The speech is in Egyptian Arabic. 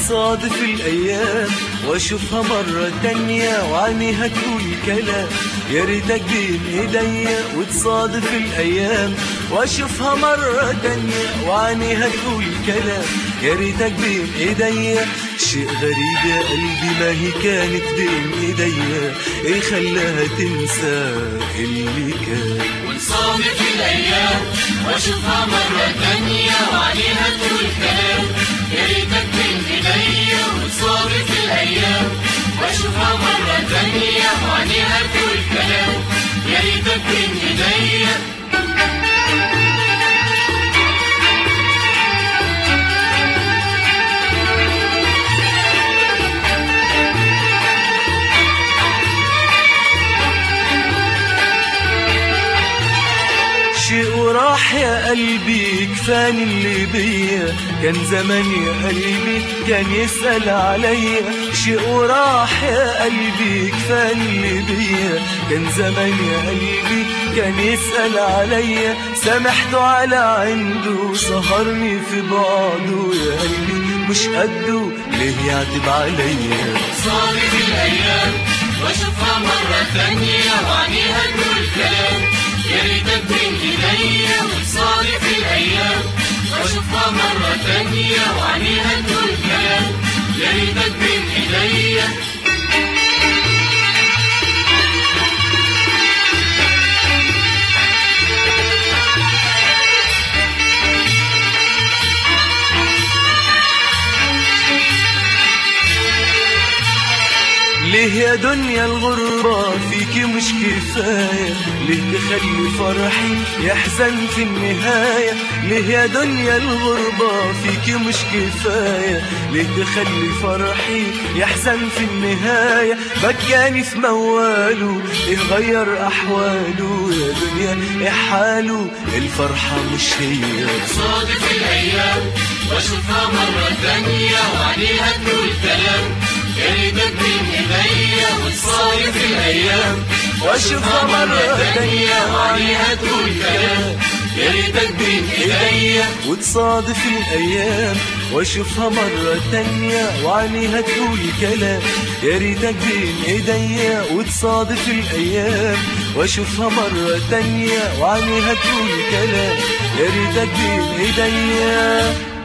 وتصادف الأيام وأشوفها مرة تانية وعينيها تقول كلام يا ريتك بين ايديا وتصادف الأيام وأشوفها مرة تانية وعينيها تقول كلام يا ريتك بين ايديا شيء غريب يا قلبي ما هي كانت بين ايديا ايه خلاها تنسى اللي كان ونصادف الأيام وأشوفها مرة تانية وعليها تقول كلام يا ريتك بين إيديا وتصادف الأيام وأشوفها مرة تانية وعليها تقول كلام يا ريتك بين إيديا شيء وراح يا قلبي كفاني اللي بيا كان زمان يا قلبي كان يسأل عليا شيء وراح يا قلبي كفاني اللي بيا كان زمان يا قلبي كان يسأل عليا سامحته على عنده سهرني في بعضه يا قلبي مش قده ليه يعتب عليا صادف الأيام وأشوفها مرة تانية وعليها تقول كلام يا ريتك بين إيديا وتصادف الأيام وأشوفها مرة تانية وعليها تقول كلام يا ريتك بين إيديا ليه يا دنيا الغربة فيكي مش كفاية ليه تخلي فرحي يحزن في النهاية ليه يا دنيا الغربة فيكي مش كفاية ليه تخلي فرحي يحزن في النهاية بكاني في مواله ايه غير احواله يا دنيا ايه حاله الفرحة مش هي صادف الأيام وأشوفها مرة تانية وعليها تقول كلام يا ريتك بين إيديا وتصادف الأيام واشوفها مرة تانية وعليها تقول كلام يا ريتك بين إيديا وتصادف الأيام وأشوفها مرة تانية وعينيها تقول كلام يا ريتك بين إيديا وتصادف الأيام وأشوفها مرة تانية وعينيها تقول كلام يا ريتك بين إيديا